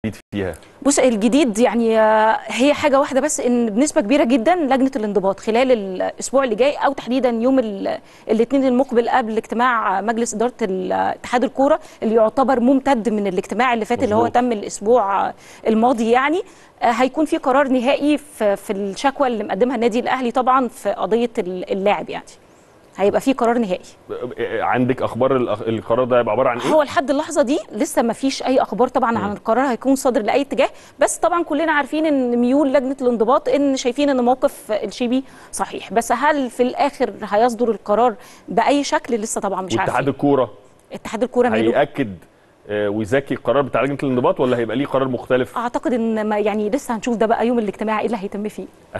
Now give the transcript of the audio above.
جديد فيها بص الجديد يعني آه، هي حاجه واحده بس ان بنسبه كبيره جدا لجنه الانضباط خلال الاسبوع اللي جاي او تحديدا يوم الاثنين المقبل قبل اجتماع مجلس اداره ال- اتحاد الكوره اللي يعتبر ممتد من الاجتماع اللي فات اللي هو مظبوط. تم الاسبوع آه، الماضي يعني آه، هيكون في قرار نهائي في في الشكوى اللي مقدمها النادي الاهلي طبعا في قضيه ال- اللاعب يعني هيبقى في قرار نهائي عندك اخبار الأخ- القرار ده هيبقى عباره عن ايه هو لحد اللحظه دي لسه ما فيش اي اخبار طبعا عن القرار هيكون صادر لاي اتجاه بس طبعا كلنا عارفين ان ميول لجنه الانضباط ان شايفين ان موقف الشيبي صحيح بس هل في الاخر هيصدر القرار باي شكل لسه طبعا مش واتحاد عارفين الكوره اتحاد الكوره ماله هيأكد آه، ويزكي القرار بتاع لجنه الانضباط ولا هيبقى ليه قرار مختلف اعتقد ان ما يعني لسه هنشوف ده بقى يوم الاجتماع ايه اللي هيتم فيه